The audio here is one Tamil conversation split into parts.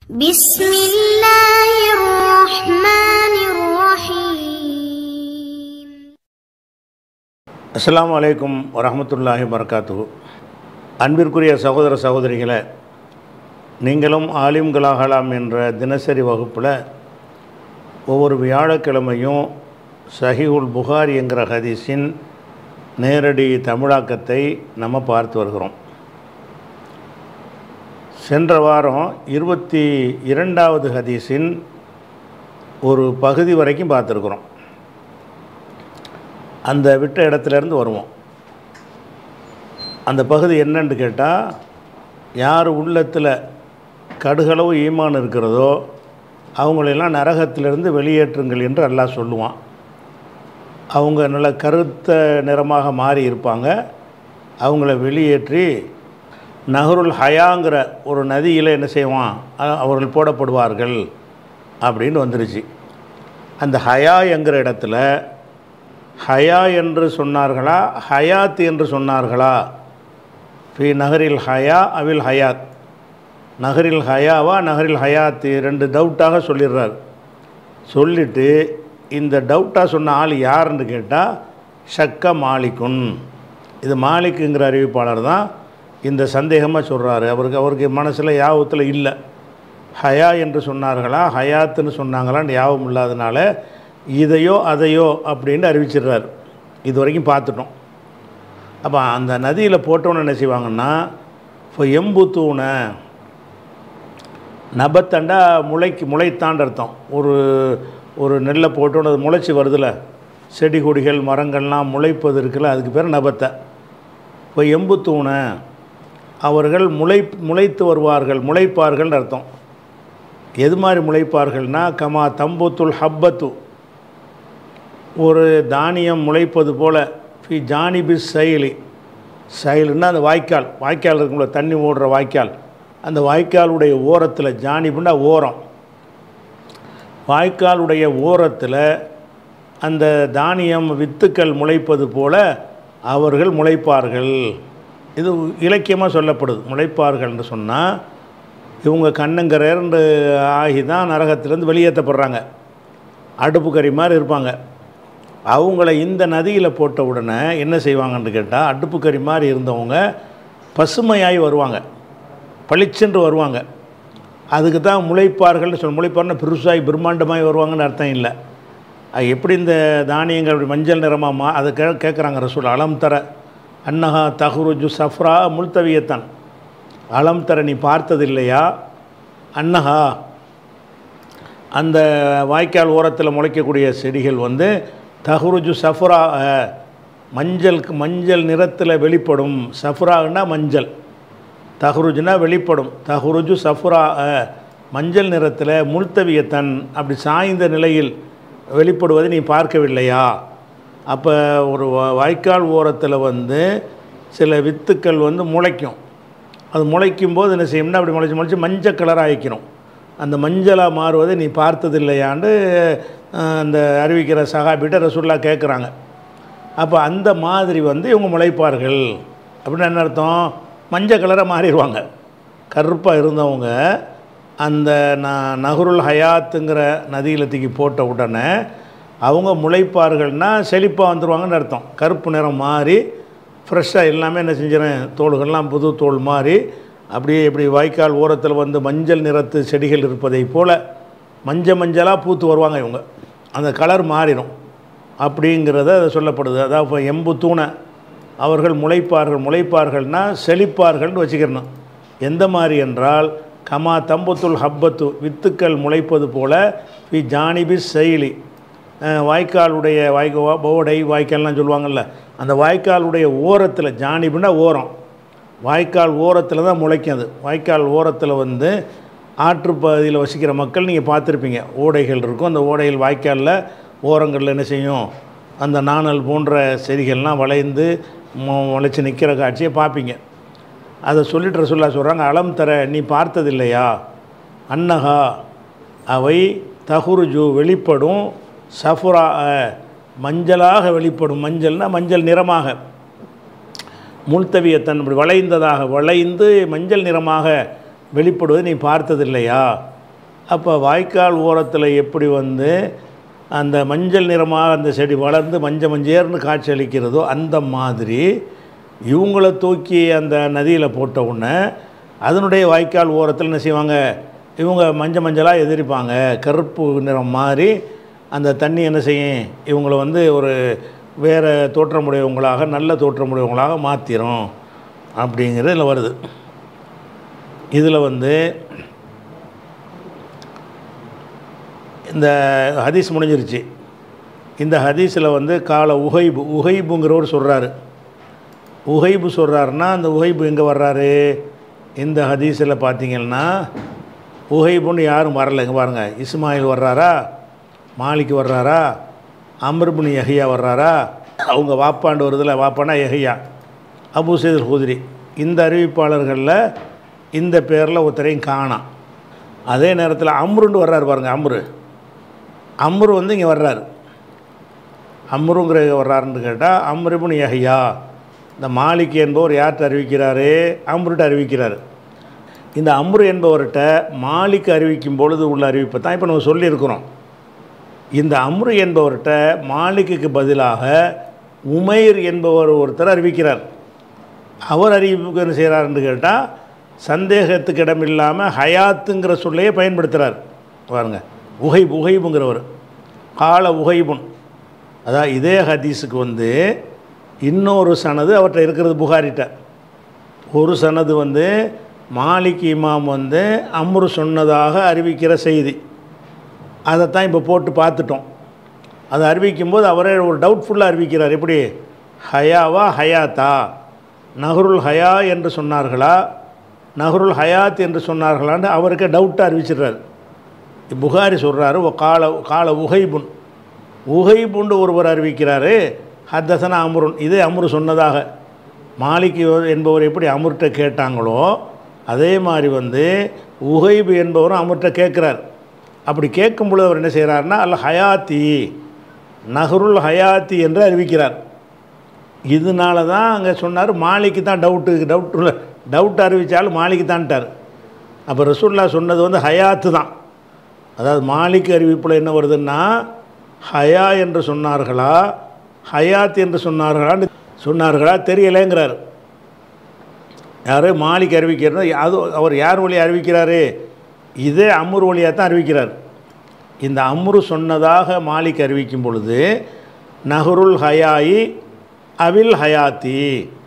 بسم الله الرحمن الرحيم அஸ்ஸலாமு அலைக்கும் வரஹ்மத்துல்லாஹி வரகாத்துஹு அன்பிற்குரிய சகோதர சகோதரிகளே நீங்களும் ஆலிம்களாகலாம் என்ற தினசரி வகுப்பில் ஒவ்வொரு வியாழக்கிழமையும் சஹீஹுல் புகாரி என்கிற ஹதீஸின் நேரடி தமிழாக்கத்தை நம்ம பார்த்து வருகிறோம் சென்ற வாரம் இருபத்தி இரண்டாவது ஹதீஸின் ஒரு பகுதி வரைக்கும் பார்த்துருக்குறோம் அந்த விட்ட இடத்துலேருந்து வருவோம் அந்த பகுதி என்னன்னு கேட்டால் யார் உள்ளத்தில் கடுகளவு ஈமான் இருக்கிறதோ அவங்களெல்லாம் நரகத்திலிருந்து வெளியேற்றுங்கள் என்று அல்லாஹ் சொல்லுவான் அவங்க நல்ல கருத்த நிறமாக மாறி இருப்பாங்க அவங்கள வெளியேற்றி நஹருல் ஹயாங்கிற ஒரு நதியில் என்ன செய்வான் அ- அவர்கள் போடப்படுவார்கள் அப்படின்னு வந்துருச்சு அந்த ஹயா என்கிற இடத்துல ஹயா என்று சொன்னார்களா ஹயாத் என்று சொன்னார்களா ஃபி நகரில் ஹயா அவில் ஹயாத் நகரில் ஹயாவா நகரில் ஹயாத் ரெண்டு டவுட்டாக சொல்லிடுறார் சொல்லிட்டு இந்த டவுட்டாக சொன்ன ஆள் யாருன்னு கேட்டால் ஷக்க மாலிக்குன் இது மாலிக்குங்கிற அறிவிப்பாளர் தான் இந்த சந்தேகமாக சொல்கிறாரு அவருக்கு அவருக்கு மனசில் யாபத்தில் இல்லை ஹயா என்று சொன்னார்களா ஹயாத்துன்னு சொன்னாங்களான்னு யாபம் இல்லாதனால இதையோ அதையோ அப்படின்னு அறிவிச்சிடுறாரு இது வரைக்கும் பார்த்துட்டோம் அப்போ அந்த நதியில் போட்டோன்னு என்ன செய்வாங்கன்னா இப்போ எம்புத்தூணை நபத்தண்டா முளைக்கு முளைத்தாண்டு அர்த்தம் ஒரு ஒரு நெல்லை போட்டோன்னு அது முளைச்சி வருதுல செடி கொடிகள் மரங்கள்லாம் முளைப்பது இருக்குல்ல அதுக்கு பேர் நபத்தை இப்போ எம்புத்தூணை அவர்கள் முளை முளைத்து வருவார்கள் முளைப்பார்கள் அர்த்தம் எது மாதிரி முளைப்பார்கள்னா கமா தம்புத்துல் ஹப்பத்து ஒரு தானியம் முளைப்பது போல ஃபி ஜானிபி சைலி சைலுன்னா அந்த வாய்க்கால் வாய்க்கால் இருக்கும்ல தண்ணி ஓடுற வாய்க்கால் அந்த வாய்க்காலுடைய ஓரத்தில் ஜானிபுன்னா ஓரம் வாய்க்காலுடைய ஓரத்தில் அந்த தானியம் வித்துக்கள் முளைப்பது போல அவர்கள் முளைப்பார்கள் இது இலக்கியமாக சொல்லப்படுது முளைப்பார்கள்னு சொன்னால் இவங்க கண்ணங்கரேர்ந்து ஆகி தான் நரகத்திலேருந்து வெளியேற்றப்படுறாங்க அடுப்பு கறி மாதிரி இருப்பாங்க அவங்கள இந்த நதியில் போட்ட உடனே என்ன செய்வாங்கன்னு கேட்டால் அடுப்பு கறி மாதிரி இருந்தவங்க பசுமையாகி வருவாங்க பளிச்சென்று வருவாங்க அதுக்கு தான் முளைப்பார்கள்னு சொல்ல முளைப்பார்னா பெருசாகி பிரம்மாண்டமாகி வருவாங்கன்னு அர்த்தம் இல்லை அது எப்படி இந்த தானியங்கள் அப்படி மஞ்சள் நிறமாக மா அதை கே கேட்குறாங்க ரசூல் அலம் தர அன்னஹா தஹ்ருஜு சஃப்ரா முல்தவியத்தான் அலம் தர நீ பார்த்தது இல்லையா அன்னஹா அந்த வாய்க்கால் ஓரத்தில் முளைக்கக்கூடிய செடிகள் வந்து தஹ்ருஜு சஃப்ரா மஞ்சளுக்கு மஞ்சள் நிறத்தில் வெளிப்படும் சஃப்ரான்னா மஞ்சள் தஹ்ருஜுனா வெளிப்படும் தஹ்ருஜு சஃப்ரா மஞ்சள் நிறத்தில் முல்தவியத்தன் அப்படி சாய்ந்த நிலையில் வெளிப்படுவதை நீ பார்க்கவில்லையா அப்போ ஒரு வா- வாய்க்கால் ஓரத்தில் வந்து சில வித்துக்கள் வந்து முளைக்கும் அது முளைக்கும் போது என்ன செய்யணும்னா அப்படி முளைச்சி முளைச்சி மஞ்சள் கலராக ஆயிக்கணும் அந்த மஞ்சளாக மாறுவதை நீ பார்த்ததில்லையாண்டு அஹ், அந்த அறிவிக்கிற சகாபிட்ட ரசூல்லா கேட்குறாங்க அப்போ அந்த மாதிரி வந்து இவங்க முளைப்பார்கள் அப்படின்னு என்ன அர்த்தம் மஞ்சள் கலராக மாறிடுவாங்க கருப்பாக இருந்தவங்க அந்த ந நஹருல் ஹயாத்துங்கிற நதியில் தூக்கி போட்ட உடனே அவங்க முளைப்பார்கள்னா செழிப்பாக வந்துடுவாங்கன்னு அர்த்தம் கருப்பு நிறம் மாறி ஃப்ரெஷ்ஷாக எல்லாமே என்ன செஞ்சிடறேன் தோள்கள்லாம் புது தோல் மாறி அப்படியே இப்படி வாய்க்கால் ஓரத்தில் வந்து மஞ்சள் நிறத்து செடிகள் இருப்பதை போல் மஞ்சள் மஞ்சளாக பூத்து வருவாங்க இவங்க அந்த கலர் மாறிடும் அப்படிங்கிறத அது சொல்லப்படுது அதாவது இப்போ எம்பு தூணை அவர்கள் முளைப்பார்கள் முளைப்பார்கள்னா செழிப்பார்கள்னு வச்சுக்கிறணும் எந்த மாதிரி என்றால் கமா தம்புத்துல் ஹப்பத்து வித்துக்கள் முளைப்பது போல வி ஜானிபி செயலி வாய்க்காலுடைய வாய்க்கா போடை வாய்க்கால்லாம் சொல்லுவாங்கள்ல அந்த வாய்க்காலுடைய ஓரத்தில் ஜானிபுன்னா ஓரம் வாய்க்கால் ஓரத்தில் தான் முளைக்கும் அது வாய்க்கால் ஓரத்தில் வந்து ஆற்றுப்பகுதியில் வசிக்கிற மக்கள் நீங்கள் பார்த்துருப்பீங்க ஓடைகள் இருக்கும் அந்த ஓடைகள் வாய்க்காலில் ஓரங்களில் என்ன செய்யும் அந்த நாணல் போன்ற செடிகள்லாம் வளைந்து மு- முளைச்சி நிற்கிற காட்சியை பார்ப்பீங்க அதை சொல்லிட்டு ரசூல்லா சொல்கிறாங்க அலம் தர நீ பார்த்ததில்லையா அன்னஹா அவை தகுருஜு வெளிப்படும் சஃபுரா மஞ்சளாக வெளிப்படும் மஞ்சள்னா மஞ்சள் நிறமாக முல்தவியத்தன் இப்படி வளைந்ததாக வளைந்து மஞ்சள் நிறமாக வெளிப்படுவது நீ பார்த்ததில்லையா அப்போ வாய்க்கால் ஓரத்தில் எப்படி வந்து அந்த மஞ்சள் நிறமாக அந்த செடி வளர்ந்து மஞ்சள் மஞ்சேர்னு காட்சி அளிக்கிறதோ அந்த மாதிரி இவங்கள தூக்கி அந்த நதியில் போட்ட உடனே அதனுடைய வாய்க்கால் ஓரத்தில் என்ன செய்வாங்க இவங்க மஞ்சள் மஞ்சளாக எதிர்ப்பாங்க கருப்பு நிறம் மாதிரி அந்த தண்ணி என்ன செய்யும் இவங்கள வந்து ஒரு வேறு தோற்றமுடையவங்களாக நல்ல தோற்றமுடையவங்களாக மாற்றிரும் அப்படிங்கிறது இதில் வருது இதில் வந்து இந்த ஹதீஸ் முடிஞ்சிருச்சு இந்த ஹதீஸில் வந்து கால உகைபு உகைபுங்கிறவர் சொல்கிறாரு உகைபு சொல்கிறாருன்னா அந்த உகைபு எங்கே வர்றாரு இந்த ஹதீஸில் பார்த்தீங்கன்னா உகைபுன்னு யாரும் வரல இங்கே பாருங்கள் இஸ்மாயில் வர்றாரா மாலிக் வர்றாரா அமர்புனி யஹியா வர்றாரா அவங்க வாப்பாண்டு வருதுல வாப்பானா யஹியா அபு சைதுல் ஹுதிரி இந்த அறிவிப்பாளர்களில் இந்த பேரில் ஒருத்தரையும் காணாம் அதே நேரத்தில் அம்ருன்னு வர்றாரு பாருங்கள் அம்ரு அம்ரு வந்து இங்கே வர்றாரு அம்ருங்கிற வர்றாருன்னு கேட்டால் அம்ருபுன் யஹியா இந்த மாலிக் என்பவர் யார்கிட்ட அறிவிக்கிறாரு அம்ருட்ட அறிவிக்கிறாரு இந்த அம்ரு என்பவர்கிட்ட மாலிக் அறிவிக்கும் பொழுது உள்ள அறிவிப்பை தான் இப்போ நம்ம சொல்லியிருக்கிறோம் இந்த அம்ரு என்பவர்கிட்ட மாலிக்குக்கு பதிலாக உமைர் என்பவர் ஒருத்தர் அறிவிக்கிறார் அவர் அறிவிப்புக்கு என்ன செய்கிறாருன்னு கேட்டால் சந்தேகத்துக்கு இடம் இல்லாமல் ஹயாத்துங்கிற சொல்லையே பயன்படுத்துகிறார் பாருங்க உகை உகைபுங்கிறவர் கால உகைபுன் அதான் இதே ஹதீஸுக்கு வந்து இன்னொரு சனது அவர்கிட்ட இருக்கிறது புகாரிட்ட ஒரு சனது வந்து மாலிக் இமாம் வந்து அம்ரு சொன்னதாக அறிவிக்கிற செய்தி அதைத்தான் இப்போ போட்டு பார்த்துட்டோம் அதை அறிவிக்கும்போது அவரே ஒரு டவுட்ஃபுல்லாக அறிவிக்கிறார் எப்படி ஹயாவா ஹயாத்தா நஹருல் ஹயா என்று சொன்னார்களா நஹருல் ஹயாத் என்று சொன்னார்களான்னு அவருக்கு டவுட்டாக அறிவிச்சிடுறாரு புகாரி சொல்கிறாரு கால கால உகைபுன் உகைபுண்டு ஒருவர் அறிவிக்கிறாரு ஹத்தசனா அம்ருன் இதே அம்ரு சொன்னதாக மாலிக் என்பவர் எப்படி அமுர்கிட்ட கேட்டாங்களோ அதே மாதிரி வந்து உகைபு என்பவரும் அமுர்கிட்ட கேட்குறார் அப்படி கேட்கும் பொழுது அவர் என்ன செய்கிறாருன்னா அல்ல ஹயாத்தி நஹருல் ஹயாத்தி என்று அறிவிக்கிறார் இதனால தான் அங்கே சொன்னார் மாலிக்கு தான் டவுட்டு டவுட்டு டவுட் அறிவித்தாலும் மாலிக்கு தான்ட்டார் அப்போ ரசூல்லா சொன்னது வந்து ஹயாத்து தான் அதாவது மாலிக் அறிவிப்பில் என்ன வருதுன்னா ஹயா என்று சொன்னார்களா ஹயாத் என்று சொன்னார்களான்னு சொன்னார்களா தெரியலைங்கிறார் யார் மாலிக் அறிவிக்கிறது அது அவர் யார் வழி அறிவிக்கிறாரு இதே அம்ரு வழியாக தான் அறிவிக்கிறார் இந்த அம்ரு சொன்னதாக மாலிக் அறிவிக்கும் பொழுது நஹருல் ஹயாயி அவில் ஹயாத்தி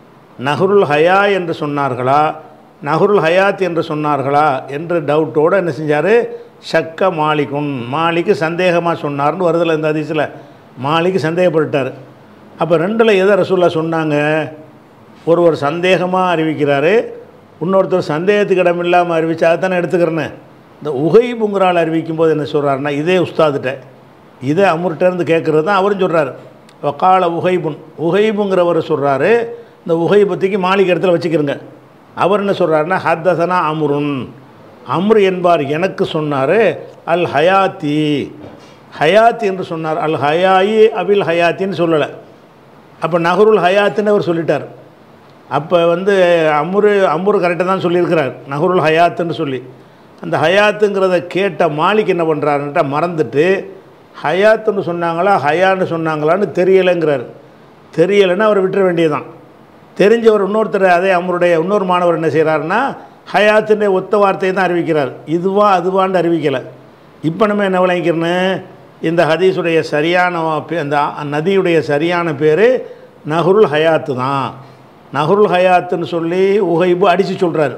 நஹருல் ஹயா என்று சொன்னார்களா நஹருல் ஹயாத் என்று சொன்னார்களா என்று டவுட்டோடு என்ன செஞ்சார் ஷக்க மாலிகுன் மாலிக்கு சந்தேகமாக சொன்னார்னு வருதில்ல இந்த அதிசயில் மாலிக்கு சந்தேகப்பட்டுட்டார் அப்போ ரெண்டில் எதை ரசூல்லா சொன்னாங்க ஒருவர் சந்தேகமாக அறிவிக்கிறாரு இன்னொருத்தர் சந்தேகத்துக்கு இடம் இல்லாமல் அறிவிச்சா தானே எடுத்துக்கிறேன்னு இந்த உகைபுங்கிறால் அறிவிக்கும் போது என்ன சொல்கிறாருன்னா இதே உஸ்தாதுட்ட இதே அமுர்கிட்டேருந்து கேட்குறது தான் அவரும் சொல்கிறார் வக்கால உகைபுன் உகைபுங்கிறவர் சொல்கிறாரு இந்த உகைபத்திக்கு மாளிகை இடத்துல வச்சுக்கிறங்க அவர் என்ன சொல்கிறாருன்னா ஹத்தசனா அம்ருன் அம்ரு என்பார் எனக்கு சொன்னார் அல் ஹயாத்தி ஹயாத்தி என்று சொன்னார் அல் ஹயாயி அபில் ஹயாத்தின்னு சொல்லலை அப்போ நகருல் ஹயாத்துன்னு அவர் சொல்லிட்டார் அப்போ வந்து அம்ரு அம்ரு கரெக்டாக தான் சொல்லியிருக்கிறார் நகருல் ஹயாத்துன்னு சொல்லி அந்த ஹயாத்துங்கிறத கேட்ட மாலிக் என்ன பண்ணுறாருன்ட்டா மறந்துட்டு ஹயாத்துன்னு சொன்னாங்களா ஹயான்னு சொன்னாங்களான்னு தெரியலைங்கிறார் தெரியலைன்னா அவர் விட்டுற வேண்டியதுதான் தெரிஞ்சவர் இன்னொருத்தர் அதே அமருடைய இன்னொரு மாணவர் என்ன செய்கிறாருன்னா ஹயாத்துன்னு ஒத்த வார்த்தையை தான் அறிவிக்கிறார் இதுவா அதுவான்னு அறிவிக்கலை இப்போ நம்ம என்ன விளங்கிக்கிறேன்னு இந்த ஹதீஸுடைய சரியான பே- அந்த நதியுடைய சரியான பேர் நஹருல் ஹயாத்து தான் நஹருல் ஹயாத்துன்னு சொல்லி உகைபு அடித்து சொல்கிறாரு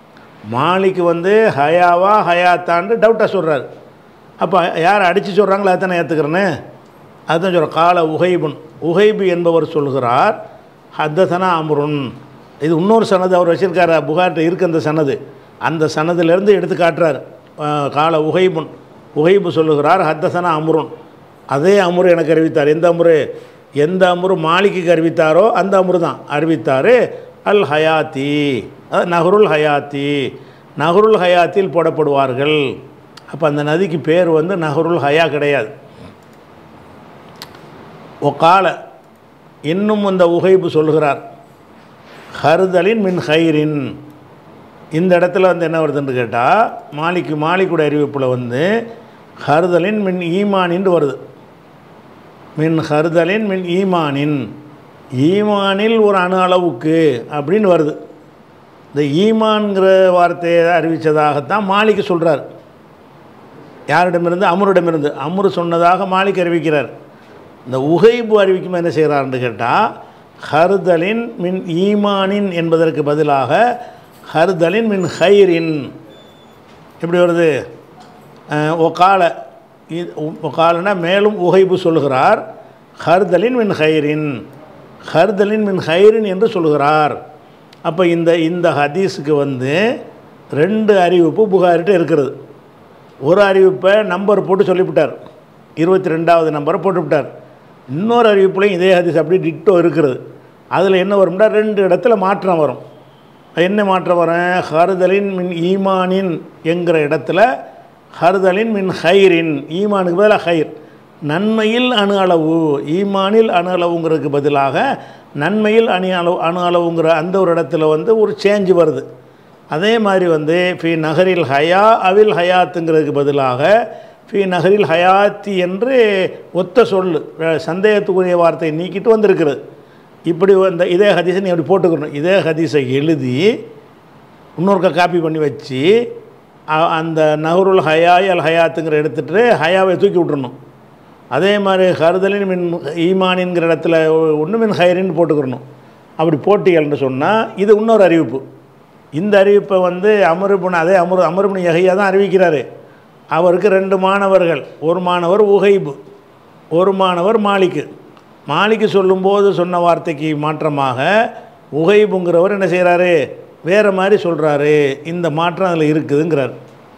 மாலிக்கு வந்து ஹயாவா ஹயாத்தான்னு டவுட்டாக சொல்கிறாரு அப்போ யார் அடித்து சொல்கிறாங்களோ அதானே ஏற்றுக்கிறேன்னு அதுதான் சொல்கிறேன் கால உகைபுன் உகைபு என்பவர் சொல்கிறார் ஹத்தசனா அம்ருன் இது இன்னொரு சனது அவர் வச்சிருக்காரு புகார்ட்ட இருக்கு அந்த சனது அந்த சனதிலிருந்து எடுத்து காட்டுறார் அஹ், கால உகைபுன் உகைபு சொல்லுகிறார் ஹத்தசனா அம்ருன் அதே அமுரு எனக்கு அறிவித்தார் எந்த அமுரு எந்த அமுரு மாலிக்கு அறிவித்தாரோ அந்த அமுரு தான் அறிவித்தார் அல் ஹயாத்தி அதாவது நஹருல் ஹயாத்தி நஹருல் ஹயாத்தில் போடப்படுவார்கள் அப்போ அந்த நதிக்கு பேர் வந்து நஹருல் ஹயா கிடையாது ஒகால இன்னும் அந்த உகைபு சொல்கிறார் ஹருதலின் மின் ஹைரின் இந்த இடத்துல வந்து என்ன வருதுன்னு கேட்டால் மாலிக்கு மாலிக்குடைய அறிவிப்பில் வந்து ஹர்தலின் மின் ஈமானின்னு வருது மின் ஹர்தலின் மின் ஈமானின் ஈமானில் ஒரு அணு அளவுக்கு அப்படின்னு வருது இந்த ஈமான்ங்கிற வார்த்தையை அறிவித்ததாகத்தான் மாலிக்கு சொல்கிறார் யாரிடமிருந்து அமரிடமிருந்து அமரு சொன்னதாக மாலிக் அறிவிக்கிறார் இந்த உகைபு அறிவிக்கும் என்ன செய்கிறார்னு கேட்டால் ஹர்தலின் மின் ஈமானின் என்பதற்கு பதிலாக ஹர்தலின் மின் ஹைரின் எப்படி வருது அஹ், ஒகால இது- ஒகாலனா மேலும் உகைபு சொல்கிறார் ஹர்தலின் மின் ஹைரின் ஹர்தலின் மின் ஹைரின் என்று சொல்கிறார் அப்போ இந்த இந்த ஹதீஸுக்கு வந்து ரெண்டு அறிவிப்பு புகாரிட்ட இருக்கிறது ஒரு அறிவிப்பை நம்பர் போட்டு சொல்லிவிட்டார் இருபத்தி ரெண்டாவது நம்பரை போட்டுவிட்டார் இன்னொரு அறிவிப்புலையும் இதே ஹதீஸ் அப்படியே டிட்டோ இருக்கிறது அதில் என்ன வரும்னா ரெண்டு இடத்துல மாற்றம் வரும் என்ன மாற்றம் வரும் ஹருதலின் மின் ஈமானின் என்கிற இடத்துல ஹருதலின் மின் ஹைரின் ஈமானுக்கு பதிலாக ஹைர் நன்மையில் அணு அளவு ஈமானில் அணு அளவுங்கிறதுக்கு பதிலாக நன்மையில் அணு அளவு அணு அளவுங்கிற அந்த ஒரு இடத்துல வந்து ஒரு சேஞ்ச் வருது அதே மாதிரி வந்து ஃபி நகரில் ஹயா அவில் ஹயாத்துங்கிறதுக்கு பதிலாக ஃபி நகரில் ஹயாத்தி என்று ஒத்த சொல் அஹ் சந்தேகத்துக்குரிய வார்த்தையை நீக்கிட்டு வந்திருக்கிறது இப்படி அந்த இதே ஹதீஸை நீ அப்படி போட்டுக்கணும் இதே ஹதீஸை எழுதி இன்னொருக்க காப்பி பண்ணி வச்சு அ- அந்த நஹருல் ஹயாய் அல் ஹயாத்துங்கிற எடுத்துட்டு ஹயாவை தூக்கி விட்டுறணும் அதே மாதிரி ஹருதலின் மின் ஈமானின்கிற இடத்துல ஒன்று மின் ஹைரின்னு போட்டுக்கிறணும் அப்படி போட்டிகள்னு சொன்னால் இது இன்னொரு அறிவிப்பு இந்த அறிவிப்பை வந்து அமருபுன் அதே அமரு அமருபுன் யகையா தான் அறிவிக்கிறாரு அவருக்கு ரெண்டு மாணவர்கள் ஒரு மாணவர் உகைபு ஒரு மாணவர் மாலிக்கு மாலிக்கு சொல்லும்போது சொன்ன வார்த்தைக்கு மாற்றமாக உகைபுங்கிறவர் என்ன செய்கிறாரு வேறு மாதிரி சொல்கிறாரு இந்த மாற்றம் அதில் இருக்குதுங்கிறார்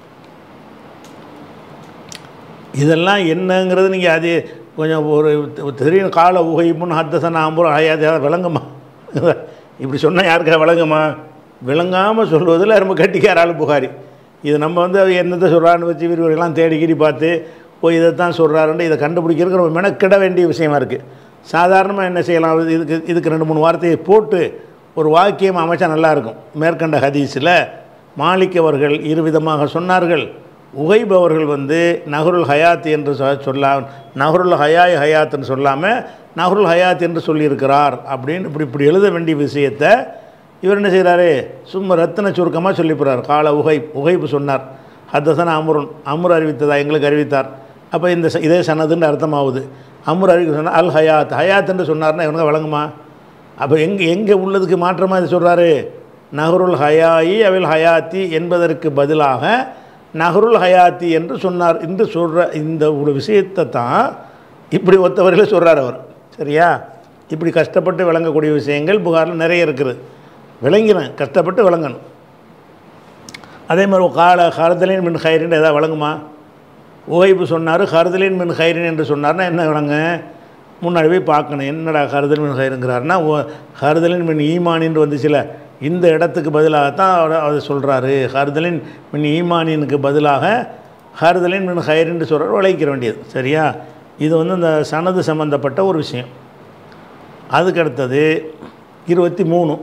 இதெல்லாம் என்னங்கிறது நீங்கள் அது கொஞ்சம் ஒரு தெரியும் கால உகைப்புன்னு ஹத்தசன் ஆம்பூர் ஹயாத் யாராவது விளங்குமா இப்படி சொன்னால் யாருக்கா விளங்குமா விளங்காமல் சொல்வதில் ரொம்ப கட்டிக்கார ஆள் புகாரி இது நம்ம வந்து அவர் என்னத்தை சொல்கிறான்னு வச்சு விரிவுரையெல்லாம் தேடி கீடி பார்த்து ஓ இதைத்தான் சொல்கிறாருன்னு இதை கண்டுபிடிக்கிறதுக்கு ரொம்ப மெனக்கிட வேண்டிய விஷயமா இருக்குது சாதாரணமாக என்ன செய்யலாம் இது- இதுக்கு இதுக்கு ரெண்டு மூணு வார்த்தையை போட்டு ஒரு வாக்கியம் அமைச்சா நல்லாயிருக்கும் மேற்கண்ட ஹதீஸில் மாலிக் அவர்கள் இருவிதமாக சொன்னார்கள் உகைப் அவர்கள் வந்து நஹருல் ஹயாத் என்று சொ- சொல்லா நஹருல் ஹயாய் ஹயாத்னு சொல்லாமல் நஹருல் ஹயாத் என்று சொல்லியிருக்கிறார் அப்படின்னு இப்படி இப்படி எழுத வேண்டிய விஷயத்தை இவர் என்ன செய்கிறாரு சும்மா ரத்தின சுருக்கமாக சொல்லிப்புறார் கால உகைப் உகைப்பு சொன்னார் ஹத்தசன அமுருன் அமுர் அறிவித்ததா எங்களுக்கு அறிவித்தார் அப்போ இந்த ச- இதே சனதுன்னு அர்த்தமாகுது அமுர் அறிவிக்க சொன்னால் அல் ஹயாத் ஹயாத் என்று சொன்னார்னா இவனுங்க வழங்குமா அப்போ எங்கே எங்கே உள்ளதுக்கு மாற்றமாக இது சொல்கிறாரு நஹருல் ஹயாயி அவில் ஹயாத்தி என்பதற்கு பதிலாக நஹருல் ஹயாத்தி என்று சொன்னார் என்று சொல்கிற இந்த ஒரு விஷயத்தை தான் இப்படி ஒத்தவர்களே சொல்கிறார் அவர் சரியா இப்படி கஷ்டப்பட்டு விளங்கக்கூடிய விஷயங்கள் புகாரில் நிறைய இருக்குது விளங்கினேன் கஷ்டப்பட்டு விளங்கணும் அதே மாதிரி கால ஹரதலின் மின் ஹைரின் ஏதாவது விளங்குமா ஓய்வு சொன்னார் ஹர்தலின் மின் ஹைரின் என்று சொன்னார்னா என்ன விளங்க முன்னாடி போய் பார்க்கணும் என்னடா ஹர்தலின் மின் ஹைருங்கிறாருன்னா ஓ- ஹர்தலின் மின் ஈமானின்னு வந்துச்சுல இந்த இடத்துக்கு பதிலாகத்தான் அவர் அதை சொல்கிறாரு ஹர்தலின் மின் ஈமானினுக்கு பதிலாக ஹர்தலின் மின் ஹைரின்னு சொல்கிறார் விளைவிக்கிற வேண்டியது சரியா இது வந்து இந்த சனது சம்பந்தப்பட்ட ஒரு விஷயம் அதுக்கு அடுத்தது இருபத்தி மூணு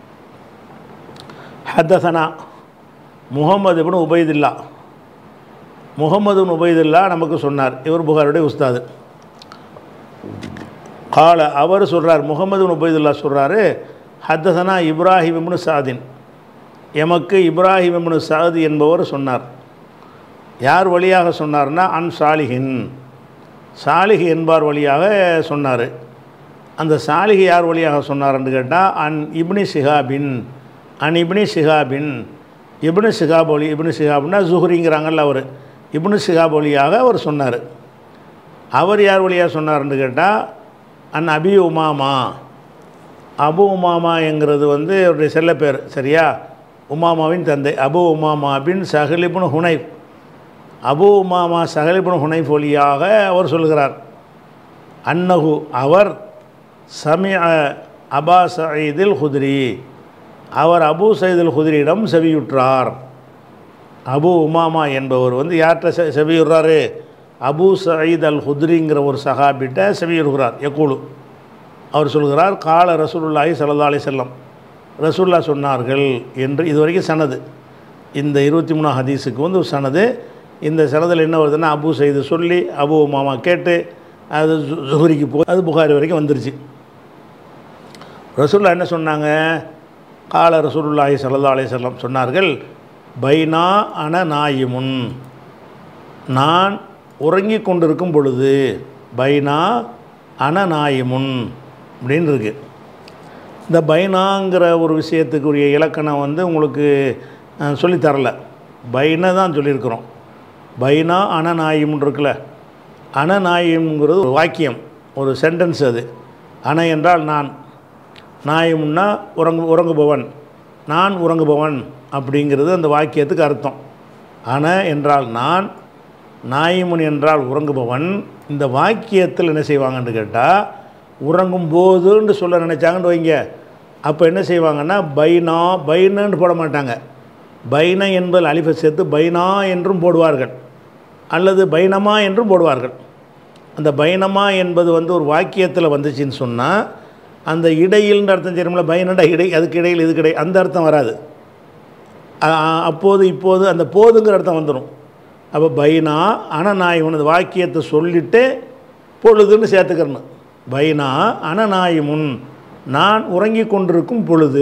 ஹத்தசனா முகமது இப்னு உபைதுல்லா முகமது உபைதுல்லா நமக்கு சொன்னார் இவர் புகாருடைய உஸ்தாது கால அவர் சொல்கிறார் முகமது உபைதுல்லா சொல்கிறாரு ஹத்தசனா இப்ராஹிம் இப்னு சாதின் எமக்கு இப்ராஹிம் இப்னு சாதி என்பவர் சொன்னார் யார் வழியாக சொன்னார்னா அன் சாலிஹின் சாலிஹ் என்பார் வழியாக சொன்னார் அந்த சாலிஹ் யார் வழியாக சொன்னார்ன்னு கேட்டால் அன் இப்னி சிஹாபின் அன் இப்னி சிஹாபின் இப்னு சிஹாப் ஒலி இப்னு சிஹாப்னா ஜுஹரிங்கிறாங்கல்ல அவர் இப்னு சிஹாப் வழியாக அவர் சொன்னார் அவர் யார் வழியாக சொன்னார்னு கேட்டால் அன் அபி உமாமா அபு உமாமாங்கிறது வந்து அவருடைய செல்ல பேர் சரியா உமாமாவின் தந்தை அபு உமாமா பின் சஹலிபுன் ஹுனைஃப் அபு உமாமா சஹலிபுன் ஹுனைஃப் வழியாக அவர் சொல்கிறார் அன்னஹு அவர் சமி அபா சயீதில் குதிரி அவர் அபு சயீதுல் குதிரியிடம் செவியுற்றார் அபு உமாமா என்பவர் வந்து யார்கிட்ட செ செவியுறாரு அபு சயீத் அல் ஹுத்ரிங்கிற ஒரு சஹாபிட்ட செவியுறுகிறார் யக்கூலு அவர் சொல்கிறார் கால ரசூலுல்லாஹி ஸல்லல்லாஹு அலைஹி செல்லம் ரசூல்லா சொன்னார்கள் என்று இது வரைக்கும் சனது இந்த இருபத்தி மூணாம் ஹதீஸுக்கு வந்து ஒரு சனது இந்த சனதில் என்ன வருதுன்னா அபு செய்து சொல்லி அபு மாமா கேட்டு அது ஜு- ஜுஹரிக்கு போய் அது புகாரி வரைக்கும் வந்துருச்சு ரசூல்லா என்ன சொன்னாங்க கால ரசூலுல்லாஹி ஸல்லல்லாஹு அலைஹி வஸல்லம் சொன்னார்கள் பைனா அன நாயிமுன் நான் உறங்கிக் கொண்டிருக்கும் பொழுது பைனா அன நாயிமுன் அப்படின்னு இருக்கு இந்த பைனாங்கிற ஒரு விஷயத்துக்குரிய இலக்கணம் வந்து உங்களுக்கு அஹ், சொல்லித் தரல பைனை தான் சொல்லியிருக்கிறோம் பைனா அனநாயிம்னு இருக்குல்ல அனநாயிம்ங்கிறது ஒரு வாக்கியம் ஒரு சென்டென்ஸ் அது அன என்றால் நான் நாயமுன்னா உறங்கு உறங்குபவன் நான் உறங்குபவன் அப்படிங்கிறது அந்த வாக்கியத்துக்கு அர்த்தம் அன என்றால் நான் நாயிமுன் என்றால் உறங்குபவன் இந்த வாக்கியத்தில் என்ன செய்வாங்கன்னு கேட்டால் உறங்கும் போதுன்னு சொல்ல நினச்சாங்கன்னு வைங்க அப்போ என்ன செய்வாங்கன்னா பைனா பைனன்னு போட மாட்டாங்க பைன என்பதில் அலிஃபை சேர்த்து பைனா என்றும் போடுவார்கள் அல்லது பைனமா என்றும் போடுவார்கள் அந்த பைனமா என்பது வந்து ஒரு வாக்கியத்தில் வந்துச்சுன்னு சொன்னால் அந்த இடையில்ன்ற அர்த்தம் தெரியுமில்ல பைனண்டா இடை அதுக்கு இடையில் இதுக்கு இடை அந்த அர்த்தம் வராது அ- அ- அப்போது இப்போது அந்த போதுங்கிற அர்த்தம் வந்துடும் அப்போ பைனா அனநாயகன் அந்த வாக்கியத்தை சொல்லிட்டு பொழுதுன்னு சேர்த்துக்கிறணும் பைனா அனநாயமுன் நான் உறங்கி கொண்டிருக்கும் பொழுது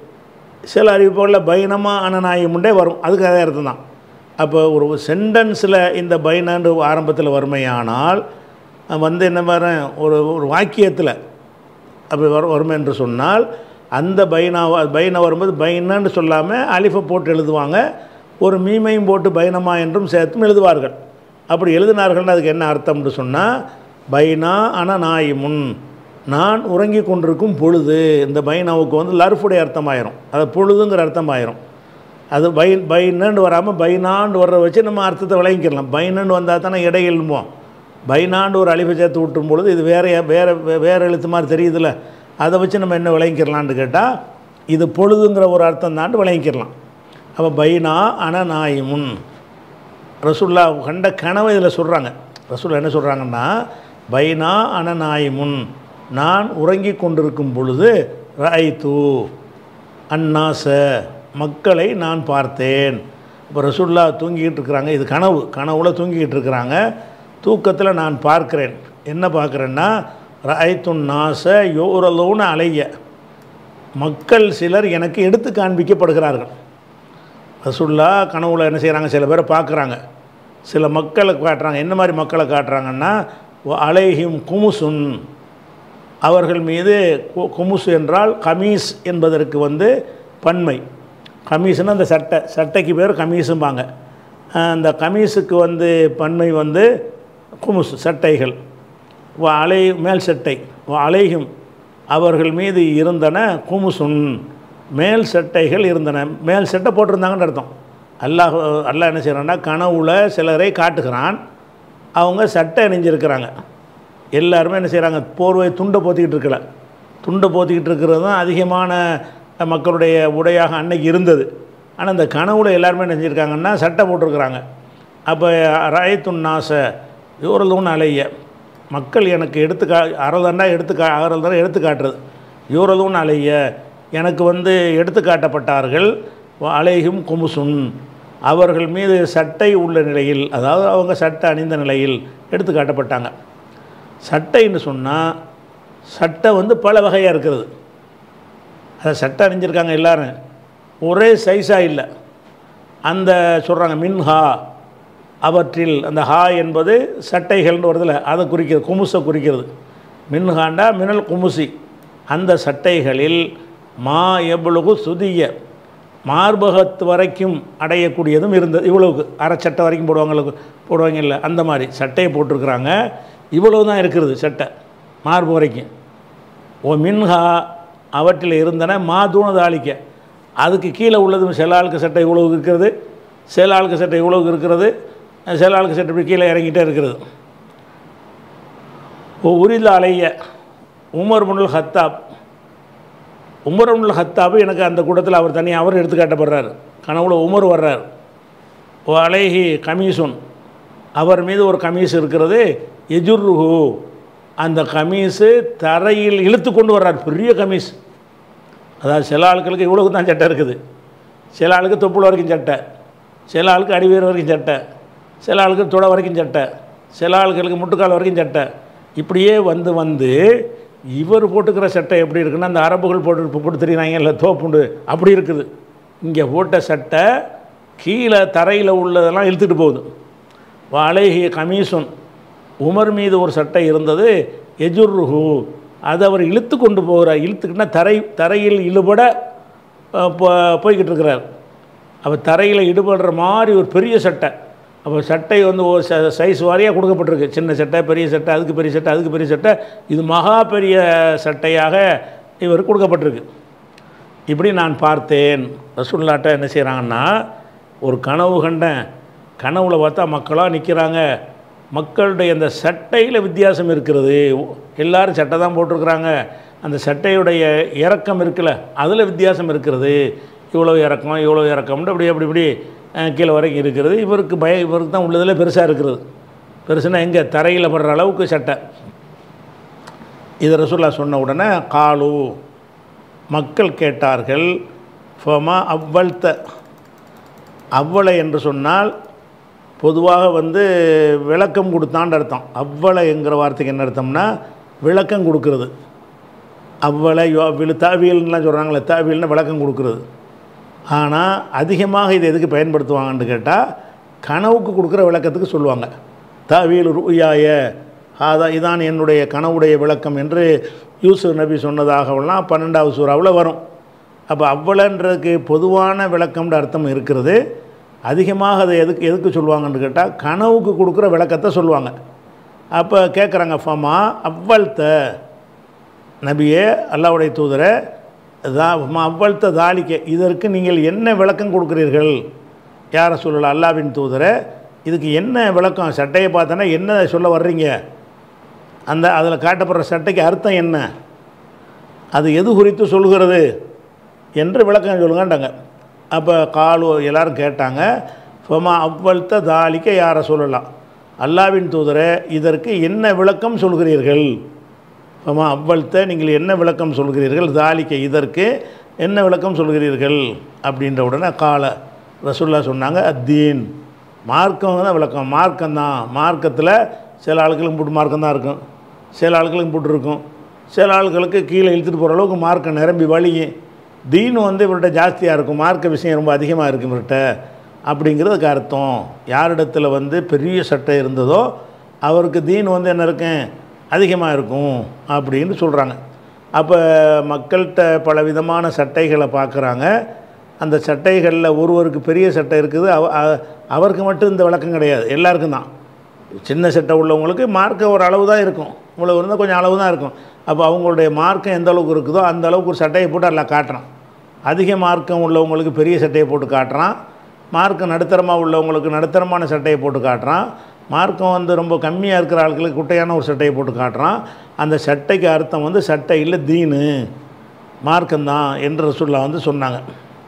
சில அறிவிப்புகளில் பைனமா அனநாயமுண்டே வரும் அதுக்கு அதே அர்த்தம் தான் அப்போ ஒரு சென்டென்ஸில் இந்த பைனாண்டு ஆரம்பத்தில் வறுமையானால் வந்து என்ன மாதிரி ஒரு ஒரு வாக்கியத்தில் அப்படி வரும் வரும் என்று சொன்னால் அந்த பைனா பைன வரும்போது பைனன்னு சொல்லாமல் அலிஃபை போட்டு எழுதுவாங்க ஒரு மீமையும் போட்டு பைனமா என்றும் சேர்த்தும் எழுதுவார்கள் அப்படி எழுதினார்கள்னு அதுக்கு என்ன அர்த்தம்னு சொன்னால் பைனா அன நாயிமுன் நான் உறங்கி கொண்டிருக்கும் பொழுது இந்த பைனாவுக்கு வந்து லர்ஃபுடைய அர்த்தமாயிரும் அது பொழுதுங்கிற அர்த்தமாயிரும் அது பை பைனன்னு வராமல் பைனாண்டு வர்ற வச்சு நம்ம அர்த்தத்தை விளங்கிக்கலாம் பைனன்னு வந்தால் தானே இடையில்மோ பைனாண்டு ஒரு அழிவை சேர்த்து விட்டும் பொழுது இது வேற வேற வேறு எழுத்து மாதிரி தெரியுதுல்ல அதை வச்சு நம்ம என்ன விளங்கிக்கிறலான்னு கேட்டால் இது பொழுதுங்கிற ஒரு அர்த்தம் தாண்டு விளங்கிக்கிறலாம் அப்போ பைனா அனநாயிமுன் ரசுல்லா கண்ட கனவை இதில் சொல்கிறாங்க ரசுல்லா என்ன சொல்கிறாங்கன்னா பைனா அனநாயிமுன் நான் உறங்கி கொண்டிருக்கும் பொழுது ராய்த்து அன்னாச மக்களை நான் பார்த்தேன் இப்போ ரசுல்லா தூங்கிக்கிட்டு இருக்கிறாங்க இது கனவு கனவுல தூங்கிக்கிட்டு இருக்கிறாங்க தூக்கத்தில் நான் பார்க்கிறேன் என்ன பார்க்குறேன்னா ராய்த்துன் நாச யோரலோன்னு அலைய மக்கள் சிலர் எனக்கு எடுத்து காண்பிக்கப்படுகிறார்கள் ரசுல்லா கனவுல என்ன செய்கிறாங்க சில பேரை பார்க்குறாங்க சில மக்களை காட்டுறாங்க என்ன மாதிரி மக்களை காட்டுறாங்கன்னா அலைஹிம் குமுசுன் அவர்கள் மீது கு- குமுசு என்றால் கமீஸ் என்பதற்கு வந்து பன்மை கமீஸ்னா அந்த சட்டை சட்டைக்கு பேர் கமீஸும்பாங்க அஹ் அந்த கமீஸுக்கு வந்து பன்மை வந்து குமுஸ் சட்டைகள் வ அலை மேல் சட்டை வ அலைகும் அவர்கள் மீது இருந்தன குமுசுன் மேல் சட்டைகள் இருந்தன மேல் சட்டை போட்டிருந்தாங்கன்னு அர்த்தம் அல்லாஹ் அல்லாஹ் என்ன செய்கிறான்னா கனவுல சிலரை காட்டுகிறான் அவங்க சட்டை அணிஞ்சிருக்கிறாங்க எல்லாருமே என்ன செய்கிறாங்க போர்வை துண்டை போத்திக்கிட்டு இருக்கல துண்டை போத்திக்கிட்டு இருக்கிறது தான் அதிகமான மக்களுடைய உடையாக அன்னைக்கு இருந்தது ஆனால் இந்த கனவுல எல்லாருமே என்ன செஞ்சுருக்காங்கன்னா சட்டை போட்டிருக்கிறாங்க அப்போ ராயத்துன் நாச யூரலூன் அலைய மக்கள் எனக்கு எடுத்து கா அறதண்டா எடுத்து கா அறதண்டா எடுத்து காட்டுறது யூரலூன் அலைய எனக்கு வந்து எடுத்து காட்டப்பட்டார்கள் அலைகும் குமுசுன் அவர்கள் மீது சட்டை உள்ள நிலையில் அதாவது அவங்க சட்டை அணிந்த நிலையில் எடுத்து காட்டப்பட்டாங்க சட்டைன்னு சொன்னால் சட்டை வந்து பல வகையாக இருக்கிறது அதை சட்டை அணிஞ்சிருக்காங்க எல்லாரும் ஒரே சைஸாக இல்லை அந்த சொல்கிறாங்க மின்ஹா அவற்றில் அந்த ஹா என்பது சட்டைகள்னு வருதுல அதை குறிக்கிறது குமுசை குறிக்கிறது மின்ஹாண்டா மினல் குமுசி அந்த சட்டைகளில் மா எவ்வளவு சுதிய மார்பகத்து வரைக்கும் அடையக்கூடியதும் இருந்தது இவ்வளவுக்கு அரை சட்டை வரைக்கும் போடுவாங்க போடுவாங்க இல்லை அந்த மாதிரி சட்டையை போட்டிருக்கிறாங்க இவ்வளவு தான் இருக்கிறது சட்டை மார்பு வரைக்கும் ஓ மின்ஹா அவற்றில் இருந்தன மா தூணதாளிக்க அதுக்கு கீழே உள்ளது சில ஆளுக்கு சட்டை இவ்வளவு இருக்கிறது சில ஆளுக்கு சட்டை இவ்வளவு இருக்கிறது சில ஆளுக்கு சட்டை இப்படி கீழே இறங்கிட்டே இருக்கிறது ஓ உரித அலைய உமர் முனுல் ஹத்தாப் உமர் முனுல் ஹத்தாப் எனக்கு அந்த கூட்டத்தில் அவர் தனியாக அவர் எடுத்து காட்டப்படுறார் கனவுல உமர் வர்றார் ஓ அலைஹி கமீசுன் அவர் மீது ஒரு கமீஸ் இருக்கிறது எஜுர்ருஹு அந்த கமீஸு தரையில் இழுத்து கொண்டு வர்றார் பெரிய கமீஸ் அதாவது சில ஆட்களுக்கு இவ்வளவுக்கு தான் சட்டை இருக்குது சில ஆளுக்கு தொப்புள் வரைக்கும் சட்டை சில ஆளுக்கு அடிவேர் வரைக்கும் சட்டை சில ஆளுக்கு தொடை வரைக்கும் சட்டை சில ஆளுகளுக்கு முட்டுக்கால் வரைக்கும் சட்டை இப்படியே வந்து வந்து இவர் போட்டுக்கிற சட்டை எப்படி இருக்குன்னா அந்த அரபுகள் போட்டு போட்டு தெரியுறாங்க இல்லை தோப்புண்டு அப்படி இருக்குது இங்கே போட்ட சட்டை கீழே தரையில் உள்ளதெல்லாம் இழுத்துட்டு போகுது வாழைஹி கமீசுன் உமர் மீது ஒரு சட்டை இருந்தது எஜுர்ருஹு அதை அவர் இழுத்து கொண்டு போகிறார் இழுத்துக்கிட்டா தரை தரையில் இழுபட அஹ், போ- போய்கிட்டு இருக்கிறார் அப்போ தரையில் இடுபடுற மாதிரி ஒரு பெரிய சட்டை அப்போ சட்டை வந்து ஒரு ச- சைஸ் வாரியாக கொடுக்கப்பட்டிருக்கு சின்ன சட்டை பெரிய சட்டை அதுக்கு பெரிய சட்டை அதுக்கு பெரிய சட்டை இது மகா பெரிய சட்டையாக இவர் கொடுக்கப்பட்டிருக்கு இப்படி நான் பார்த்தேன் ரசுல்லாட்ட என்ன செய்கிறாங்கன்னா ஒரு கனவு கண்டேன் கனவுல பார்த்தா மக்களாக நிற்கிறாங்க மக்களுடைய அந்த சட்டையில் வித்தியாசம் இருக்கிறது எல்லாரும் சட்டை தான் போட்டிருக்கிறாங்க அந்த சட்டையுடைய இறக்கம் இருக்குல்ல அதில் வித்தியாசம் இருக்கிறது இவ்வளோ இறக்கம் இவ்வளோ இறக்கம்னு அப்படி அப்படி இப்படி அஹ், கீழே வரைக்கும் இருக்கிறது இவருக்கு பய இவருக்கு தான் உள்ளதில் பெருசாக இருக்கிறது பெருசுனா எங்கே தரையில் படுற அளவுக்கு சட்டை இது ரசூல்லா சொன்ன உடனே காலு மக்கள் கேட்டார்கள் ஃபமா அவ்வழ்த்த அவ்வளை என்று சொன்னால் பொதுவாக வந்து விளக்கம் கொடுத்தான்னு அர்த்தம் அவ்வளை என்கிற வார்த்தைக்கு என்ன அர்த்தம்னா விளக்கம் கொடுக்கறது அவ்வளை யோ விழு தாவியல்னுலாம் சொல்கிறாங்களே தாவியல்னு விளக்கம் கொடுக்கறது ஆனால் அதிகமாக இது எதுக்கு பயன்படுத்துவாங்கன்னு கேட்டால் கனவுக்கு கொடுக்குற விளக்கத்துக்கு சொல்லுவாங்க தாவியல் ருயாய ஆதா இதான் என்னுடைய கனவுடைய விளக்கம் என்று யூசுப் நபி சொன்னதாகவெல்லாம் பன்னெண்டாவது சூறாவில் வரும் அப்போ அவ்வளன்றதுக்கு பொதுவான விளக்கம்ன்ற அர்த்தம் இருக்கிறது அதிகமாக அதை எதுக்கு எதுக்கு சொல்லுவாங்கன்னு கேட்டால் கனவுக்கு கொடுக்குற விளக்கத்தை சொல்லுவாங்க அப்போ கேட்குறாங்க ஃபமா அவ்வள்த்த நபியே அல்லாவுடைய தூதரை தா அவ்வள்த்த தாலிக்க இதற்கு நீங்கள் என்ன விளக்கம் கொடுக்குறீர்கள் யாரை சொல்லலாம் அல்லாவின் தூதரை இதுக்கு என்ன விளக்கம் சட்டையை பார்த்தோன்னா என்ன சொல்ல வர்றீங்க அந்த அதில் காட்டப்படுற சட்டைக்கு அர்த்தம் என்ன அது எது குறித்து சொல்கிறது என்று விளக்கம் சொல்லுங்கன்றாங்க அப்போ காலு எல்லாரும் கேட்டாங்க ஃபமா அவ்வள்த்த தாலிக்க யாரை சொல்லலாம் அல்லாவின் தூதரை இதற்கு என்ன விளக்கம் சொல்கிறீர்கள் ஃபமா அவ்வள்த்த நீங்கள் என்ன விளக்கம் சொல்கிறீர்கள் தாலிக்க இதற்கு என்ன விளக்கம் சொல்கிறீர்கள் அப்படின்ற உடனே கால ரசுல்லா சொன்னாங்க அத்தீன் மார்க்கம் தான் விளக்கம் மார்க்கம் தான் மார்க்கத்தில் சில ஆளுகளுக்கு போட்டு மார்க்கம் தான் இருக்கும் சில ஆளுகளுக்கு போட்டு இருக்கும் சில ஆளுகளுக்கு கீழே இழுத்துட்டு போகிற அளவுக்கு மார்க்கம் நிரம்பி வழியும் தீன் வந்து இவர்கிட்ட ஜாஸ்தியாக இருக்கும் மார்க்க விஷயம் ரொம்ப அதிகமாக இருக்கும் இவர்கிட்ட அப்படிங்கிறதுக்கு அர்த்தம் யாரிடத்தில் வந்து பெரிய சட்டை இருந்ததோ அவருக்கு தீன் வந்து என்ன இருக்கும் அதிகமாக இருக்கும் அப்படின்னு சொல்கிறாங்க அப்போ மக்கள்கிட்ட பல விதமான சட்டைகளை பார்க்குறாங்க அந்த சட்டைகளில் ஒருவருக்கு பெரிய சட்டை இருக்குது அவ அ- அவருக்கு மட்டும் இந்த விளக்கம் கிடையாது எல்லாருக்கும் தான் சின்ன சட்டை உள்ளவங்களுக்கு மார்க்கம் ஒரு அளவு தான் இருக்கும் இவ்வளவு இருந்தால் கொஞ்சம் அளவு தான் இருக்கும் அப்போ அவங்களுடைய மார்க்கம் எந்த அளவுக்கு இருக்குதோ அந்த அளவுக்கு ஒரு சட்டையை போட்டு எல்லாம் காட்டுறான் அதிக மார்க்கம் உள்ளவங்களுக்கு பெரிய சட்டையை போட்டு காட்டுறான் மார்க்கம் நடுத்தரமாக உள்ளவங்களுக்கு நடுத்தரமான சட்டையை போட்டு காட்டுறான் மார்க்கம் வந்து ரொம்ப கம்மியாக இருக்கிற ஆட்களுக்கு குட்டையான ஒரு சட்டையை போட்டு காட்டுறான் அந்த சட்டைக்கு அர்த்தம் வந்து சட்டை இல்லை தீனு மார்க்கம்தான் என்று ரசூல்லா வந்து சொன்னாங்க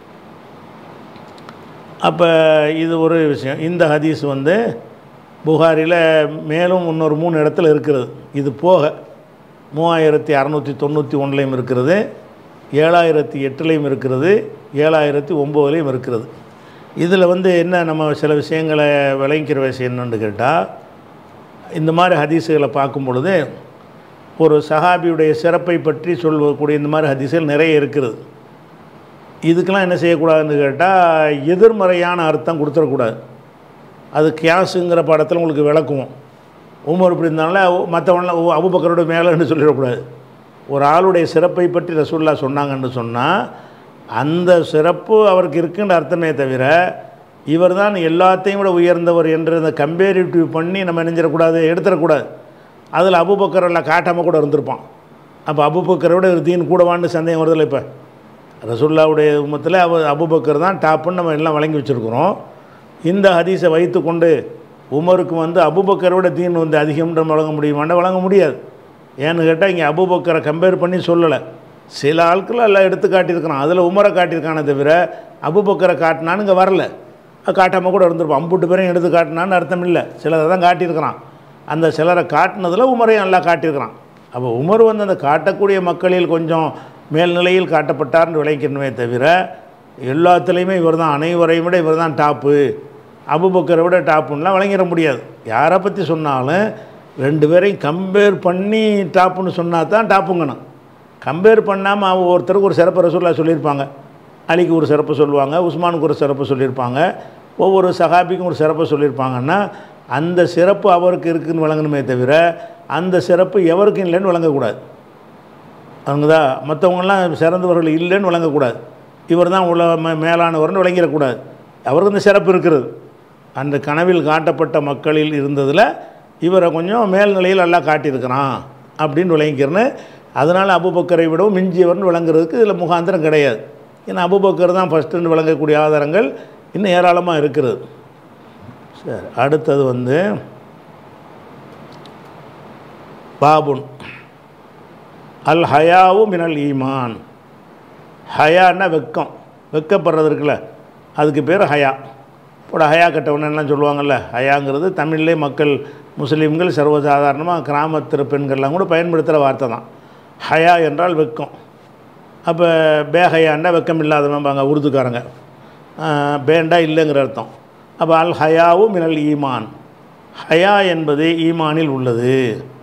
அப்போ இது ஒரு விஷயம் இந்த ஹதீஸ் வந்து புகாரில் மேலும் இன்னொரு மூணு இடத்துல இருக்கிறது இது போக மூவாயிரத்தி அறநூற்றி தொண்ணூற்றி ஒன்றுலையும் இருக்கிறது ஏழாயிரத்தி எட்டுலேயும் இருக்கிறது ஏழாயிரத்தி ஒம்போதுலேயும் இருக்கிறது இதில் வந்து என்ன நம்ம சில விஷயங்களை விளங்கிக்கிற விஷயம் என்னன்னு கேட்டால் இந்த மாதிரி ஹதீஸுகளை பார்க்கும் பொழுது ஒரு சஹாபியுடைய சிறப்பை பற்றி சொல்லக்கூடிய இந்த மாதிரி ஹதீஸுகள் நிறைய இருக்கிறது இதுக்கெல்லாம் என்ன செய்யக்கூடாதுன்னு கேட்டால் எதிர்மறையான அர்த்தம் கொடுத்துடக்கூடாது அது கியாஸுங்கிற படத்தில் உங்களுக்கு விளக்குவோம் உமர் இப்படி இருந்தால மற்றவங்களாம் அபுபக்கரோட மேலேன்னு சொல்லிடக்கூடாது ஒரு ஆளுடைய சிறப்பை பற்றி ரசூல்லா சொன்னாங்கன்னு சொன்னால் அந்த சிறப்பு அவருக்கு இருக்குன்ற அர்த்தமே தவிர இவர் தான் எல்லாத்தையும் விட உயர்ந்தவர் என்று இந்த கம்பேரிட்டிவ் பண்ணி நம்ம நினைஞ்சிடக்கூடாது எடுத்துடக்கூடாது அதில் அபுபக்கரெல்லாம் காட்டாமல் கூட இருந்திருப்பான் அப்போ அபுபக்கரோட ஒரு தீன் கூடவான்னு சந்தேகம் வருதில்ல இப்போ ரசுல்லாவுடைய உமத்தில் அவ அபுபக்கர் தான் டாப்புன்னு நம்ம எல்லாம் வழங்கி வச்சுருக்குறோம் இந்த ஹதீஸை வைத்துக்கொண்டு உமருக்கு வந்து அபுபக்கரோட தீன் வந்து அதிகம்ன்ற வழங்க முடியுமான்னு வழங்க முடியாது ஏன்னு கேட்டால் இங்கே அபுபக்கரை கம்பேர் பண்ணி சொல்லலை சில ஆட்கள் எல்லாம் எடுத்து காட்டியிருக்கிறான் அதில் உமரை காட்டியிருக்கானே தவிர அபுபக்கரை காட்டினான்னு இங்கே வரல காட்டாமல் கூட இருந்திருப்பான் அம்புட்டு பேரையும் எடுத்து காட்டினான்னு அர்த்தம் இல்லை சிலரை தான் காட்டியிருக்கிறான் அந்த சிலரை காட்டினதில் உமரையும் நல்லா காட்டியிருக்கிறான் அப்போ உமர் வந்து அந்த காட்டக்கூடிய மக்களில் கொஞ்சம் மேல்நிலையில் காட்டப்பட்டார்னு விளைக்கணுமே தவிர எல்லாத்துலேயுமே இவர் தான் அனைவரையும் விட இவர் தான் டாப்பு அபுபக்கரை விட டாப்புன்னெலாம் வழங்கிட முடியாது யாரை பற்றி சொன்னாலும் ரெண்டு பேரையும் கம்பேர் பண்ணி டாப்புன்னு சொன்னால் தான் டாப்புங்கணும் கம்பேர் பண்ணாமல் அவன் ஒருத்தருக்கு ஒரு சிறப்பு ரசூல்லா சொல்லியிருப்பாங்க அலிக்கு ஒரு சிறப்பு சொல்லுவாங்க உஸ்மானுக்கு ஒரு சிறப்பு சொல்லியிருப்பாங்க ஒவ்வொரு சஹாபிக்கும் ஒரு சிறப்பு சொல்லியிருப்பாங்கன்னா அந்த சிறப்பு அவருக்கு இருக்குன்னு வழங்கணுமே தவிர அந்த சிறப்பு எவருக்கும் இல்லைன்னு வழங்கக்கூடாது அவங்கதான் மற்றவங்களாம் சிறந்தவர்கள் இல்லைன்னு வழங்கக்கூடாது இவர் தான் உள்ள மே- மேலானவர்னு விளங்கிடக்கூடாது அவருக்கு இந்த சிறப்பு இருக்கிறது அந்த கனவில் காட்டப்பட்ட மக்களில் இருந்ததில் இவரை கொஞ்சம் மேல்நிலையில் எல்லாம் காட்டியிருக்கிறான் அப்படின்னு விளங்கிக்கிறேன்னு அதனால் அபுபக்கரை விடவும் மிஞ்சியவர்னு விளங்குறதுக்கு இதில் முகாந்திரம் கிடையாது ஏன்னா அபுபக்கர் தான் ஃபஸ்ட்டுன்னு விளங்கக்கூடிய ஆதாரங்கள் இன்னும் ஏராளமாக இருக்கிறது சரி அடுத்தது வந்து பாபுன் அல் ஹயாவு மினல் ஈமான் ஹயான்னா வெக்கம் வெக்கப்படுறது இருக்குல்ல அதுக்கு பேர் ஹயா இப்போ ஹயா கட்டவனெல்லாம் சொல்லுவாங்கள்ல ஹயாங்கிறது தமிழ்லே மக்கள் முஸ்லீம்கள் சர்வசாதாரணமாக கிராமத்து பெண்கள்லாம் கூட பயன்படுத்துகிற வார்த்தை தான் ஹயா என்றால் வெக்கம் அப்போ பேஹயான்னா வெக்கம் இல்லாதவன்பாங்க உருதுக்காரங்க ஆஹ், பேண்டா இல்லைங்கிற அர்த்தம் அப்போ அல் ஹயாவு மினல் ஈமான் ஹயா என்பது ஈமானில் உள்ளது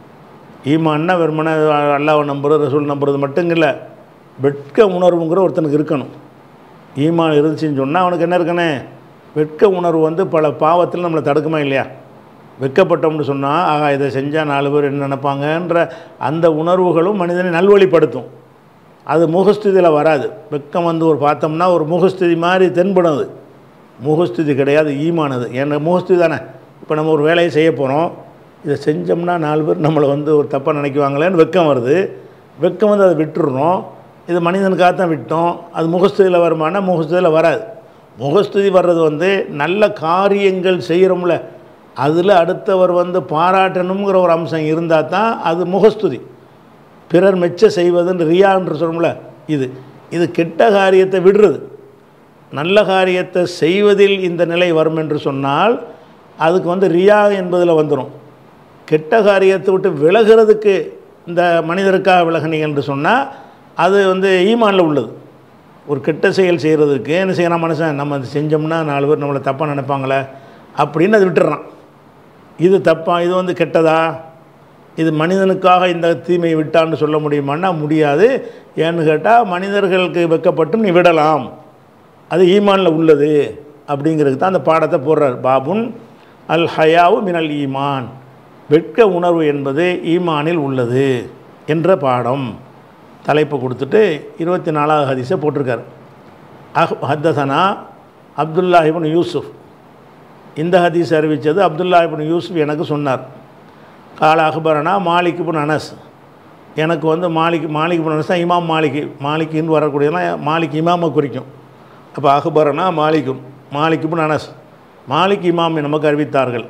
ஈமான்னா வெறுமனே அல்லாவை நம்புறது ரசூல் நம்புறது மட்டும் இல்லை வெட்க உணர்வுங்கிற ஒருத்தனுக்கு இருக்கணும் ஈமான் இருந்துச்சுன்னு சொன்னால் அவனுக்கு என்ன இருக்கனே வெட்க உணர்வு வந்து பல பாவத்தில் நம்மளை தடுக்குமா இல்லையா வெட்கப்பட்டோம்னு சொன்னால் ஆகா இதை செஞ்சால் நாலு பேர் என்ன நினைப்பாங்கன்ற அந்த உணர்வுகளும் மனிதனை நல்வழிப்படுத்தும் அது முகஸ்துதியில் வராது வெக்கம் வந்து ஒரு பார்த்தோம்னா ஒரு முகஸ்துதி மாதிரி தென்படும் அது முகஸ்துதி கிடையாது ஈமானது ஏன்னா முகஸ்துதி தானே இப்போ நம்ம ஒரு வேலையை செய்ய போகிறோம் இதை செஞ்சோம்னா நாலு பேர் நம்மளை வந்து ஒரு தப்பாக நினைக்குவாங்களேன்னு வெக்கம் வருது வெக்கம் வந்து அதை விட்டுறணும் இது மனிதனுக்காக தான் விட்டோம் அது முகஸ்துதியில் வருமானா முகஸ்துதியில் வராது முகஸ்துதி வர்றது வந்து நல்ல காரியங்கள் செய்கிறோம்ல அதில் அடுத்தவர் வந்து பாராட்டணுங்கிற ஒரு அம்சம் இருந்தால் தான் அது முகஸ்துதி பிறர் மெச்ச செய்வதுன்னு ரியான்னு சொல்லும்ல இது இது கெட்ட காரியத்தை விடுறது நல்ல காரியத்தை செய்வதில் இந்த நிலை வரும் என்று சொன்னால் அதுக்கு வந்து ரியா என்பதில் வந்துடும் கெட்ட காரியத்தை விட்டு விலகிறதுக்கு இந்த மனிதருக்காக விலகினீங்க என்று சொன்னால் அது வந்து ஈமானில் உள்ளது ஒரு கெட்ட செயல் செய்கிறதுக்கு என்ன செய்யறான் மனுஷன் நம்ம அது செஞ்சோம்னா நாலு பேர் நம்மளை தப்பாக நினைப்பாங்களே அப்படின்னு அது விட்டுறான் இது தப்பா இது வந்து கெட்டதா இது மனிதனுக்காக இந்த தீமையை விட்டான்னு சொல்ல முடியுமான்னா முடியாது ஏன்னு கேட்டால் மனிதர்களுக்கு வெக்கப்பட்டும் நீ விடலாம் அது ஈமானில் உள்ளது அப்படிங்கிறதுக்கு தான் அந்த பாடத்தை போடுறார் பாபுன் அல் ஹயாவு மினல் ஈமான் வெட்க உணர்வு என்பது ஈமானில் உள்ளது என்ற பாடம் தலைப்பு கொடுத்துட்டு இருபத்தி நாலாவது ஹதீஸை போட்டிருக்கார் அஹ் ஹத்தசனா அப்துல்லா இப்னு யூசுஃப் இந்த ஹதீஸ் அறிவித்தது அப்துல்லா இப்னு யூசுஃப் எனக்கு சொன்னார் கால அக்பரனா மாலிக் இப்னு அனஸ் எனக்கு வந்து மாலிக் மாலிக் இப்னு அனஸ் தான் இமாம் மாலிக் மாலிக்கின்னு வரக்கூடியதெல்லாம் மாலிக் இமாமை குறிக்கும் அப்போ அக்பரனா மாலிக்கும் மாலிக் இப்னு அனஸ் மாலிக் இமாம் நமக்கு அறிவித்தார்கள்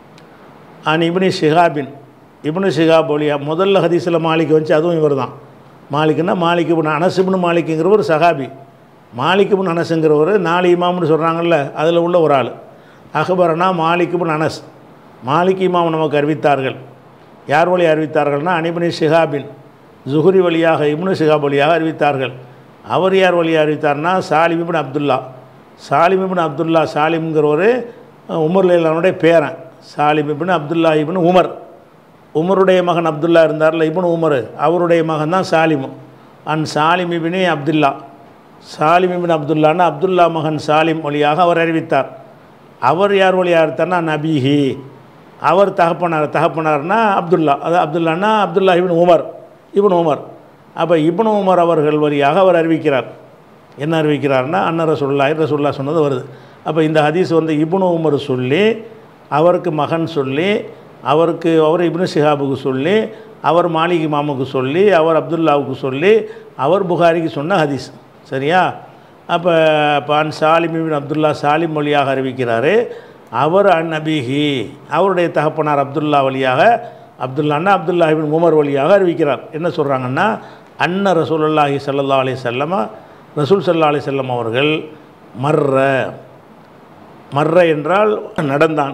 அன் இப்னி ஷிஹாபின் இப்னு ஷிஹாப் ஒலியா முதல்ல ஹதீஸில் மாலிக் வந்துச்சு அதுவும் இவர் தான் மாலிக்குன்னா மாலிக் இப்னு அனஸ் இப்னு மாலிக்குங்கிற ஒரு சஹாபி மாலிக் இப்னு அனஸுங்கிறவர் நாலு இமாம்னு சொல்கிறாங்கல்ல அதில் உள்ள ஒரு ஆள் அக்பரனா மாலிக் இப்னு அனஸ் மாலிக் இமாம் நமக்கு அறிவித்தார்கள் யார் வழி அறிவித்தார்கள்னா அனிபனி ஷிஹாபின் ஜுஹுரி வழியாக இப்னு ஷிஹாப் வழியாக அறிவித்தார்கள் அவர் யார் வழியாக அறிவித்தார்னா Salim ibn Abdullah Salim ibn Abdullah சாலிம்ங்கிறவர் உமர் லைலானுடைய பேரன் Salim ibn Abdullah ibn Umar உமருடைய மகன் அப்துல்லா இருந்தார்ல இப்னு உமர் அவருடைய மகன் தான் சாலிம் அன் Salim ibni Abdullah Salim ibn அப்துல்லான்னு அப்துல்லா மகன் சாலிம் வழியாக அவர் அறிவித்தார் அவர் யார் வழியாக அறிவித்தார்னா நபிஹி அவர் தகப்பனார் தகப்பனார்னா அப்துல்லா அது அப்துல்லான்னா Abdullah ibn Umar ibn Umar அப்போ இப்னு உமர் அவர்கள் வழியாக அவர் அறிவிக்கிறார் என்ன அறிவிக்கிறார்னா அண்ணன் ரசுல்லா ரசுல்லா சொன்னது வருது அப்போ இந்த ஹதீஸ் வந்து இப்னு உமர் சொல்லி அவருக்கு மகன் சொல்லி அவருக்கு அவர் இப்னு ஷிஹாபுக்கு சொல்லி அவர் மாலிக் இமாமுக்கு சொல்லி அவர் அப்துல்லாவுக்கு சொல்லி அவர் புகாரிக்கு சொன்ன ஹதீஸ் சரியா அப்போ பான் சாலிம் இபின் அப்துல்லா சாலிம் வழியாக அறிவிக்கிறாரு அவர் அன் நபிஹி அவருடைய தகப்பனார் அப்துல்லா வழியாக அப்துல்லான்னா அப்துல்லா இபின் உமர் வழியாக அறிவிக்கிறார் என்ன சொல்கிறாங்கன்னா அன்ன ரசூலுல்லாஹி ஸல்லல்லாஹு அலைஹி செல்லமா ரசூல் சல்லா அலி செல்லம் அவர்கள் மர்ற மர்ற என்றால் நடந்தான்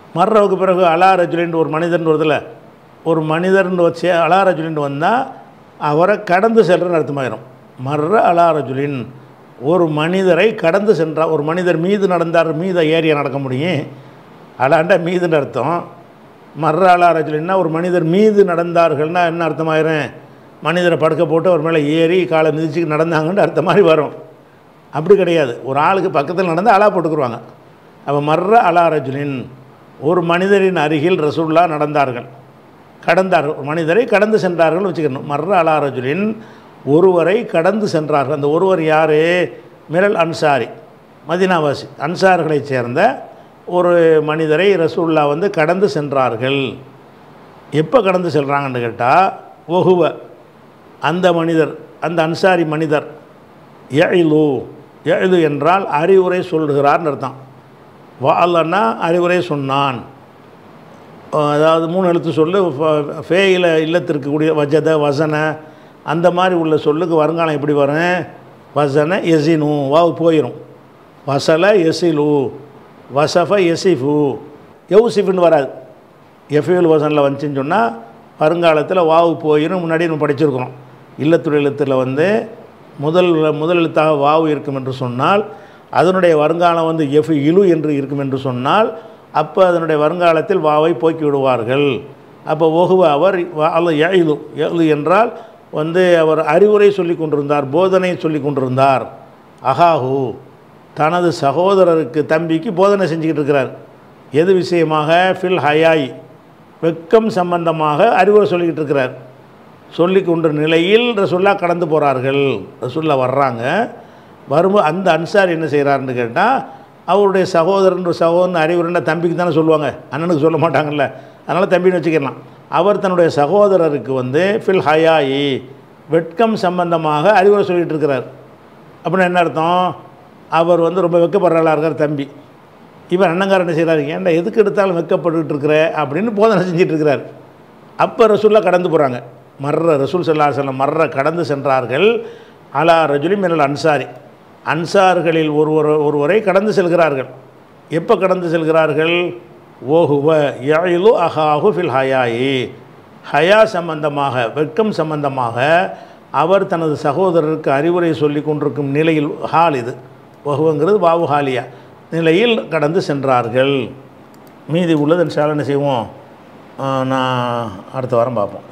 மர்றவுக்கு பிறகு அலா ரஜுலின் ஒரு மனிதன் வருதுல ஒரு மனிதர்னு வச்சு அலா ரஜுலின் வந்தால் அவரை கடந்து செல்றன்னு அர்த்தமாயிரும் மர்ற அலாரஜுலின் ஒரு மனிதரை கடந்து சென்றார் ஒரு மனிதர் மீது நடந்தார் மீத ஏரியா நடக்க முடியும் அலாண்டா மீதுன்னு அர்த்தம் மர்ற அலாரஜுலின்னா ஒரு மனிதர் மீது நடந்தார்கள்னா என்ன அர்த்தமாயிரும் மனிதரை படுக்க போட்டு அவர் மேலே ஏறி காலை மிதிச்சு நடந்தாங்கன்னு அர்த்தம் மாதிரி வரும் அப்படி கிடையாது ஒரு ஆளுக்கு பக்கத்தில் நடந்து அலா போட்டுக்குருவாங்க அப்போ மர்ற அலாரஜுலின் ஒரு மனிதரின் அருகில் ரசூல்லா நடந்தார்கள் கடந்தார்கள் ஒரு மனிதரை கடந்து சென்றார்கள் வச்சுக்கணும் மர்ற அலாரஜுலின் ஒருவரை கடந்து சென்றார்கள் அந்த ஒருவர் யார் மிரல் அன்சாரி மதினாவாசி அன்சார்களைச் சேர்ந்த ஒரு மனிதரை ரசூல்லா வந்து கடந்து சென்றார்கள் எப்போ கடந்து செல்கிறாங்கன்னு கேட்டால் ஒகுவ அந்த மனிதர் அந்த அன்சாரி மனிதர் எழிலு எழிலு என்றால் அறிவுரை சொல்கிறார்னு அர்த்தம் வாலன்னா அறிவுரை சொன்னான் அதாவது மூணு எழுத்து சொல்லு ஃப- ஃபேயில இல்லத்திற்கு கூடிய வஜத வசன அந்த மாதிரி உள்ள சொல்லுக்கு வருங்காலம் எப்படி வரும் வசன எசினு வாவு போயிடும் வசல எசிலு வசஃப எசிஃபு யௌசிஃபுன்னு வராது எஃபியூல் வசனில் வந்துச்சுன்னு சொன்னால் வருங்காலத்தில் வாவு போயிடும் முன்னாடி நம்ம படிச்சிருக்கிறோம் இல்லத்துடைய எழுத்தில் வந்து முதல் முதல் எழுத்தாக வாவு இருக்கும் என்று சொன்னால் அதனுடைய வருங்காலம் வந்து எஃப் இலு என்று இருக்கும் என்று சொன்னால் அப்போ அதனுடைய வருங்காலத்தில் வாவை போக்கி விடுவார்கள் அப்போ ஒகுவ அவர் அல்ல எழுது எழுது என்றால் வந்து அவர் அறிவுரை சொல்லி கொண்டிருந்தார் போதனை சொல்லி கொண்டிருந்தார் அகாஹு தனது சகோதரருக்கு தம்பிக்கு போதனை செஞ்சுக்கிட்டு இருக்கிறார் எது விஷயமாக ஃபில் ஹயாய் வெக்கம் சம்பந்தமாக அறிவுரை சொல்லிக்கிட்டு இருக்கிறார் சொல்லி கொண்ட நிலையில் ரசுல்லா கடந்து போகிறார்கள் ரசுல்லா வர்றாங்க வரும்போது அந்த அன்சார் என்ன செய்கிறாருன்னு கேட்டால் அவருடைய சகோதரன் சகோதரன் அறிவுரைன்னா தம்பிக்கு தானே சொல்லுவாங்க அண்ணனுக்கு சொல்ல மாட்டாங்கல்ல அதனால் தம்பின்னு வச்சுக்கலாம் அவர் தன்னுடைய சகோதரருக்கு வந்து ஃபில் ஹயாயி வெட்கம் சம்பந்தமாக அறிவுரை சொல்லிகிட்டு இருக்கிறார் அப்படின்னா என்ன அர்த்தம் அவர் வந்து ரொம்ப வெக்கப்படுறாளா இருக்கார் தம்பி இவர் அண்ணங்காரன் என்ன செய்கிறாரு ஏன்டா எதுக்கு எடுத்தாலும் வெக்கப்பட்டுக்கிட்டு இருக்கிற அப்படின்னு போதனை செஞ்சுட்டு இருக்கிறார் அப்போ ரசூல்லா கடந்து போகிறாங்க மர்ற ரசூல் சல்லா செல்லம் மர்ற கடந்து சென்றார்கள் அலா ரஜுலி மினல் அன்சாரி அன்சார்களில் ஒருவர் ஒருவரை கடந்து செல்கிறார்கள் எப்போ கடந்து செல்கிறார்கள் ஓஹுவ யழிலு அஹாஹு ஃபில் ஹயாயி ஹயா சம்பந்தமாக வெட்கம் சம்பந்தமாக அவர் தனது சகோதரருக்கு அறிவுரை சொல்லி கொண்டிருக்கும் நிலையில் ஹால் இது வகுவங்கிறது வாவு ஹாலியா நிலையில் கடந்து சென்றார்கள் மீதி உள்ளது என்ன செய்வோம் ஆ, நான் அடுத்த வாரம் பார்ப்போம்